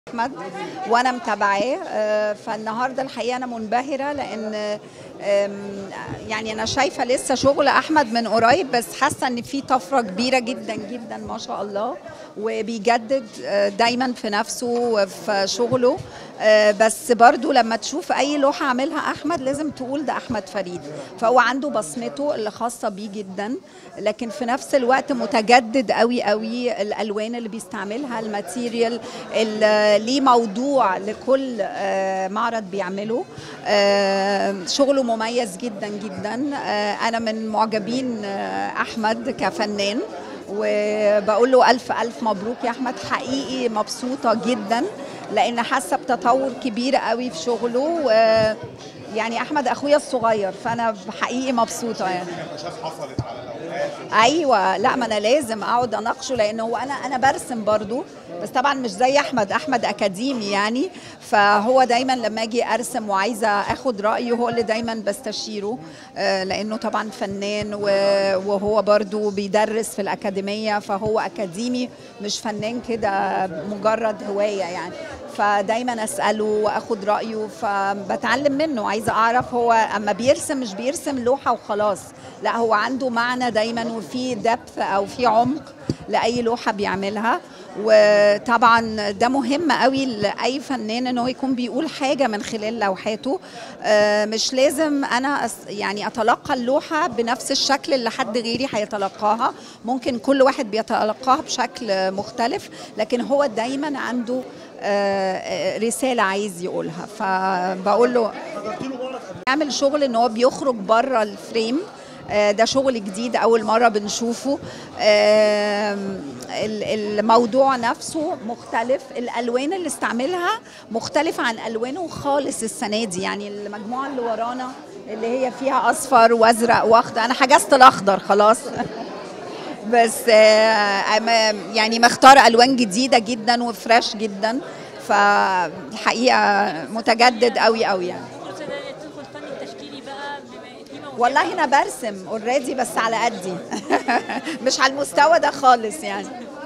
احمد وانا متابعاه آه، فالنهارده الحقيقه انا منبهره لان آم، يعني انا شايفه لسه شغل احمد من قريب بس حاسه ان في طفره كبيره جدا جدا ما شاء الله وبيجدد آه، دايما في نفسه وفي شغله آه، بس برضو لما تشوف اي لوحه عاملها احمد لازم تقول ده احمد فريد فهو عنده بصمته اللي خاصه بيه جدا لكن في نفس الوقت متجدد قوي قوي الالوان اللي بيستعملها الماتيريال اللي ليه موضوع لكل آه، معرض بيعمله آه، شغله مميز جدا جدا آه، انا من معجبين آه، احمد كفنان وبقول له الف الف مبروك يا احمد حقيقي مبسوطه جدا لان حاسه بتطور كبير قوي في شغله و يعني احمد اخويا الصغير فانا حقيقي مبسوطه يعني نقاشات حصلت على الاوقات ايوه لا ما انا لازم اقعد اناقشه لان هو انا انا برسم برضو بس طبعا مش زي احمد احمد اكاديمي يعني فهو دايما لما اجي ارسم وعايزه اخد رايه هو اللي دايما بستشيره آه، لانه طبعا فنان و- وهو برضو بيدرس في الاكاديميه فهو اكاديمي مش فنان كده مجرد هوايه يعني فدايما اساله واخد رايه فبتعلم منه عايزه اعرف هو اما بيرسم مش بيرسم لوحه وخلاص لا هو عنده معنى دايما وفي دبث او في عمق لاي لوحه بيعملها وطبعا ده مهم قوي لاي فنان ان هو يكون بيقول حاجه من خلال لوحاته آه، مش لازم انا أس- يعني اتلقى اللوحه بنفس الشكل اللي حد غيري هيتلقاها ممكن كل واحد بيتلقاها بشكل مختلف لكن هو دايما عنده آه، آه، رساله عايز يقولها فبقول له بيعمل شغل ان هو بيخرج بره الفريم آه، ده شغل جديد اول مره بنشوفه آم، ال- الموضوع نفسه مختلف الالوان اللي استعملها مختلفه عن الوانه خالص السنه دي يعني المجموعه اللي ورانا اللي هي فيها اصفر وازرق واخضر انا حجزت الاخضر خلاص بس آه، أما- يعني مختار الوان جديده جدا وفريش جدا فالحقيقه متجدد قوي قوي يعني قلت ده تدخل فن التشكيلي بقى بما في موهبة والله انا برسم اوريدي بس على قدي مش على المستوى ده خالص يعني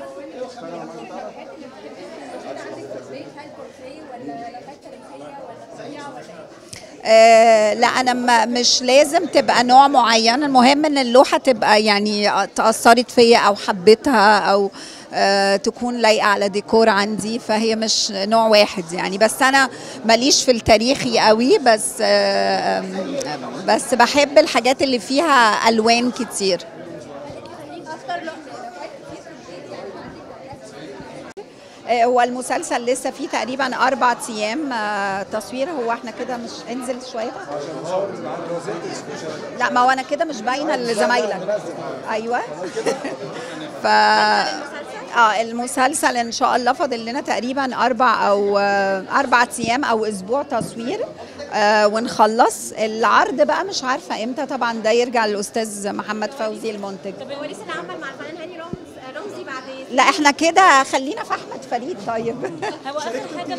آه لا انا ما مش لازم تبقى نوع معين المهم ان اللوحه تبقى يعني تاثرت فيا او حبيتها او آه تكون لايقه على ديكور عندي فهي مش نوع واحد يعني بس انا ماليش في التاريخي قوي بس آه آم، بس بحب الحاجات اللي فيها الوان كتير آه، هو المسلسل لسه فيه تقريبا اربع ايام آه، تصوير هو احنا كده مش انزل شويه لا ما هو انا كده مش باينه لزمايلك ايوه ف اه المسلسل ان شاء الله فاضل لنا تقريبا اربع او آه، اربع ايام او اسبوع تصوير آه ونخلص العرض بقى مش عارفه امتى طبعا ده يرجع للاستاذ محمد فوزي المنتج طب هو لسه العمل مع الفنان هاني رمز رمزي بعد لا احنا كده خلينا في احمد فريد طيب هو اخر حاجه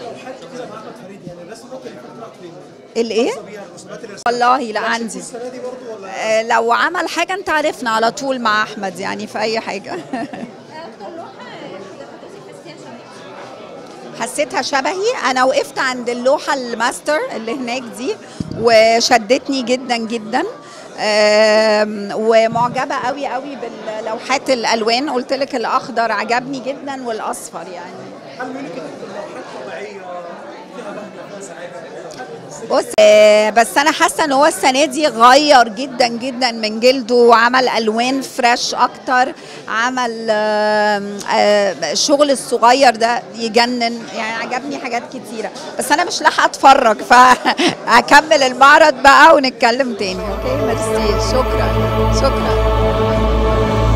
الايه والله لا عندي آه، لو عمل حاجه انت عرفنا على طول مع احمد يعني في اي حاجه اكتر لوحه حسيتيها شبهي حسيتها شبهي انا وقفت عند اللوحه الماستر اللي هناك دي وشدتني جدا جدا آم، ومعجبه قوي قوي باللوحات الالوان قلت لك الاخضر عجبني جدا والاصفر يعني بص آه، بس انا حاسه ان هو السنه دي غير جدا جدا من جلده وعمل الوان فريش اكتر عمل آم، آه، الشغل الصغير ده يجنن يعني عجبني حاجات كتيره بس انا مش لاحقه اتفرج فهكمل المعرض بقى ونتكلم تاني اوكي ميرسي شكرا شكرا